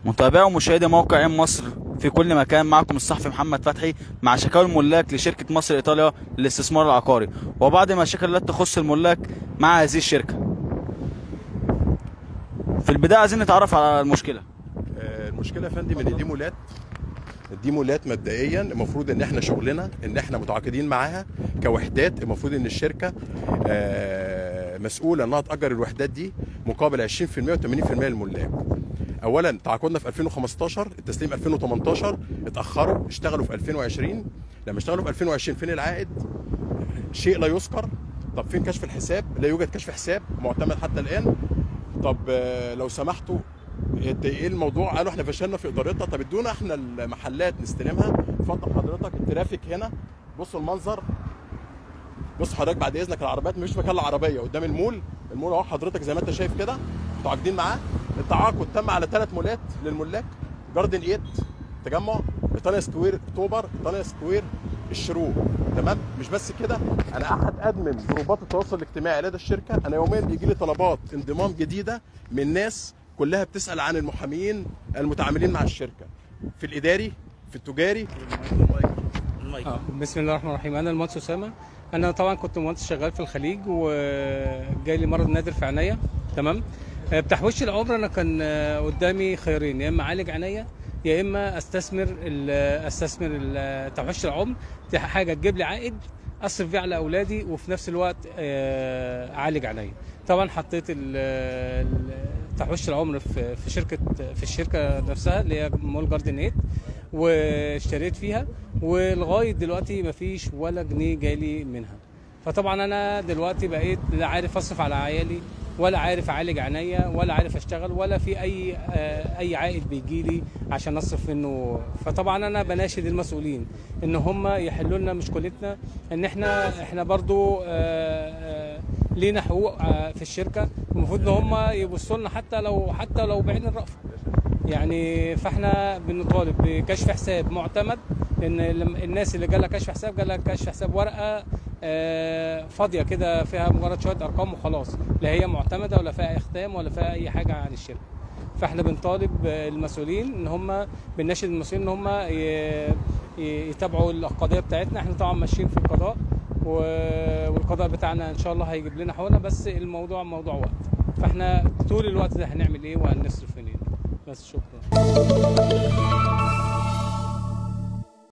متابعي ومشاهدي موقع عين مصر في كل مكان معكم الصحفي محمد فتحي مع شكاوى الملاك لشركة مصر إيطاليا للاستثمار العقاري وبعض المشاكل التي تخص الملاك مع هذه الشركة في البداية عايزين نتعرف على المشكلة آه، المشكله يا فندم ان دي مولات دي مولات مبدئيا المفروض ان احنا شغلنا ان احنا متعاقدين معاها كوحدات المفروض ان الشركه آه، مسؤوله انها تاجر الوحدات دي مقابل 20% و80% للملاك اولا تعاقدنا في 2015 التسليم 2018 اتاخروا اشتغلوا في 2020 لما اشتغلوا في 2020 فين العائد شيء لا يذكر طب فين كشف الحساب لا يوجد كشف حساب معتمد حتى الان طب آه، لو سمحتوا إنت ايه الموضوع قالوا احنا فشلنا في ادارتها طب ادونا احنا المحلات نستلمها اتفضل حضرتك الترافيك هنا بصوا المنظر بص حضرتك بعد اذنك العربيات مش مكان العربيه قدام المول المول اهو حضرتك زي ما انت شايف كده متعاقدين معاه التعاقد تم على ثلاث مولات للملاك جاردن 8 تجمع ايطاليا سكوير اكتوبر ايطاليا سكوير الشروق تمام مش بس كده انا احد ادمن جروبات التواصل الاجتماعي لدى الشركه انا يوميا بيجي لي طلبات انضمام جديده من ناس كلها بتسال عن المحاميين المتعاملين مع الشركه في الاداري في التجاري آه، بسم الله الرحمن الرحيم انا المهندس اسامه انا طبعا كنت مهندس شغال في الخليج وجاي لي مرض نادر في عينيا تمام آه، بتحويش العمر انا كان آه، قدامي خيارين يا اما اعالج عينيا يا اما استثمر ال- استثمر ال- تحويش العمر دي حاجه تجيب لي عائد اصرف بيه على اولادي وفي نفس الوقت آه، اعالج عينيا طبعا حطيت ال- ال- تحويش العمر في في شركه في الشركه نفسها اللي هي مول جاردن 8 واشتريت فيها ولغايه دلوقتي مفيش ولا جنيه جالي منها فطبعا انا دلوقتي بقيت لا عارف اصرف على عيالي ولا عارف اعالج عينيا ولا عارف اشتغل ولا في اي آه، اي عائد بيجي لي عشان اصرف منه فطبعا انا بناشد المسؤولين ان هم يحلوا لنا مشكلتنا ان احنا احنا برضو آه، آه، لينا حقوق آه، في الشركه المفروض ان هم يبصوا لنا حتى لو حتى لو بعين الرأفه يعني فاحنا بنطالب بكشف حساب معتمد لان لم- الناس اللي جالها كشف حساب جالها كشف حساب ورقه آه، فاضيه كده فيها مجرد شويه ارقام وخلاص لا هي معتمده ولا فيها اختام ولا فيها اي حاجه عن الشركه فاحنا بنطالب آه، المسؤولين ان هم بنناشد المسؤولين ان هم ي- ي- يتابعوا القضيه بتاعتنا احنا طبعا ماشيين في القضاء و- والقضاء بتاعنا ان شاء الله هيجيب لنا حقوقنا بس الموضوع موضوع وقت فاحنا طول الوقت ده هنعمل ايه وهنصرف منين بس شكرا